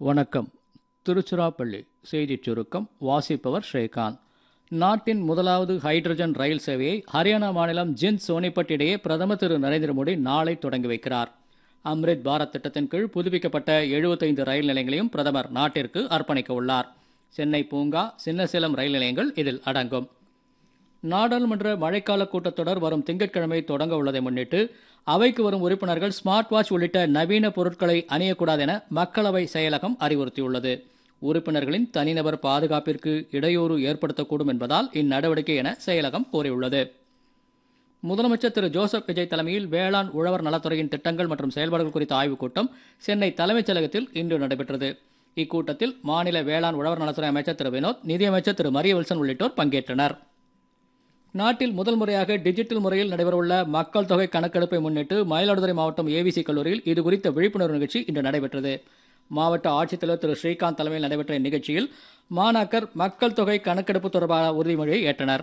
வணக்கம் திருச்சிராப்பள்ளி செய்திச் சுருக்கம் வாசிப்பவர் ஸ்ரீகாந்த் நாட்டின் முதலாவது ஹைட்ரஜன் ரயில் சேவையை ஹரியானா மாநிலம் ஜிந்த் சோனிபட் இடையே பிரதமர் திரு நரேந்திர மோடி நாளை தொடங்கி வைக்கிறார் அம்ரித் பாரத் திட்டத்தின் கீழ் புதுப்பிக்கப்பட்ட 75 ரயில் நிலையங்களையும் பிரதமர் நாட்டிற்கு அர்ப்பணிக்க உள்ளார் சென்னை பூங்கா சின்னசேலம் ரயில் நிலையங்கள் இதில் அடங்கும் நாடாளுமன்ற மழைக்கால கூட்டத்தொடர் வரும் திங்கட்கிழமை தொடங்க உள்ளதை முன்னிட்டு அவைக்கு வரும் உறுப்பினர்கள் ஸ்மார்ட் வாட்ச் உள்ளிட்ட நவீன பொருட்களை அணியக்கூடாது என மக்களவை செயலகம் அறிவுறுத்தியுள்ளது உறுப்பினர்களின் தனிநபர் பாதுகாப்பிற்கு இடையூறு ஏற்படுத்தக்கூடும் என்பதால் இந்நடவடிக்கை என செயலகம் கூறியுள்ளது முதலமைச்சர் திரு ஜோசப் விஜய் தலைமையில் வேளாண் உழவர் நலத்துறையின் திட்டங்கள் மற்றும் செயல்பாடுகள் குறித்த ஆய்வுக் கூட்டம் சென்னை தலைமைச் செயலகத்தில் இன்று நடைபெற்றது இக்கூட்டத்தில் மாநில வேளாண் உழவர் நலத்துறை அமைச்சர் திரு வினோத் நிதியமைச்சர் திரு மரிய வில்சன் உள்ளிட்டோர் பங்கேற்றனர் நாட்டில் முதல் முறையாக டிஜிட்டல் முறையில் நடைபெறவுள்ள மக்கள் தொகை கணக்கெடுப்பை முன்னிட்டு மயிலாடுதுறை மாவட்டம் ஏவிசி கல்லூரியில் இது குறித்த விழிப்புணர்வு நிகழ்ச்சி இன்று நடைபெற்றது மாவட்ட ஆட்சித்தலைவர் திரு ஸ்ரீகாந்த் தலைமையில் நடைபெற்ற இந்நிகழ்ச்சியில் மாணாக்கர் மக்கள் தொகை கணக்கெடுப்பு தொடர்பான உறுதிமொழியை ஏற்றனர்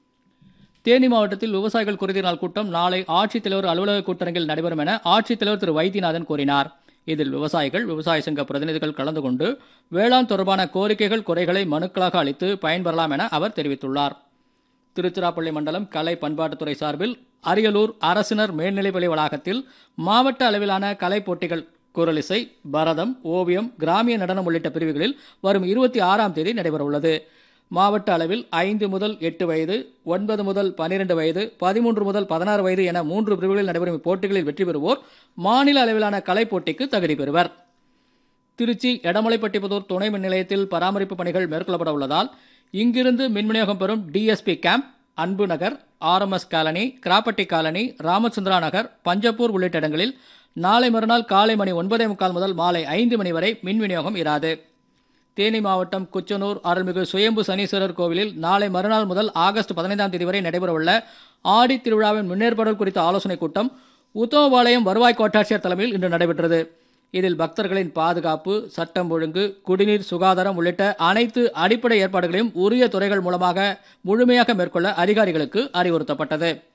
தேனி மாவட்டத்தில் விவசாயிகள் குறைதீர் நாள் கூட்டம் நாளை ஆட்சித்தலைவர் அலுவலக கூட்டரங்கில் நடைபெறும் என ஆட்சித்தலைவர் திரு வைத்தியநாதன் கூறினார் இதில் விவசாயிகள் விவசாய சங்க பிரதிநிதிகள் கலந்து கொண்டு வேளாண் தொடர்பான கோரிக்கைகள் குறைகளை மனுக்களாக அளித்து பயன்பெறலாம் என அவர் தெரிவித்துள்ளார் திருச்சிராப்பள்ளி மண்டலம் கலை பண்பாட்டுத்துறை சார்பில் அரியலூர் அரசினர் மேல்நிலைப்பள்ளி வளாகத்தில் மாவட்ட அளவிலான கலை போட்டிகள் குரலிசை பரதம் ஓவியம் கிராமிய நடனம் உள்ளிட்ட பிரிவுகளில் வரும் இருபத்தி ஆறாம் தேதி நடைபெறவுள்ளது மாவட்ட அளவில் ஐந்து முதல் எட்டு வயது ஒன்பது முதல் பனிரெண்டு வயது பதிமூன்று முதல் பதினாறு வயது என மூன்று பிரிவுகளில் நடைபெறும் இப்போட்டிகளில் வெற்றி பெறுவோர் மாநில அளவிலான கலைப் போட்டிக்கு தகுதி பெறுவர் திருச்சி எடமலைப்பட்டிபுதூர் துணை மின் நிலையத்தில் பராமரிப்பு பணிகள் மேற்கொள்ளப்பட உள்ளதால் இங்கிருந்து மின் விநியோகம் பெறும் DSP camp Anbu Nagar RMS colony Kirappatti colony Ramachandra Nagar Panjappur உள்ளிட்ட இடங்களில் நாளை மறுநாள் காலை மணி ஒன்பதே முக்கால் முதல் மாலை ஐந்து மணி வரை மின் விநியோகம் இராது தேனி மாவட்டம் குச்சனூர் அருள்மிகு சுயம்பு சனீஸ்வரர் கோவிலில் நாளை மறுநாள் முதல் ஆகஸ்ட் பதினைந்தாம் தேதி வரை நடைபெறவுள்ள ஆடி திருவிழாவின் முன்னேற்பாடுகள் குறித்த ஆலோசனைக் கூட்டம் உத்தமபாளையம் வருவாய் கோட்டாட்சியர் தலைமையில் இன்று நடைபெற்றது இதில் பக்தர்களின் பாதுகாப்பு சட்டம் ஒழுங்கு குடிநீர் சுகாதாரம் உள்ளிட்ட அனைத்து அடிப்படை ஏற்பாடுகளையும் உரிய துறைகள் மூலமாக முழுமையாக மேற்கொள்ள அதிகாரிகளுக்கு அறிவுறுத்தப்பட்டது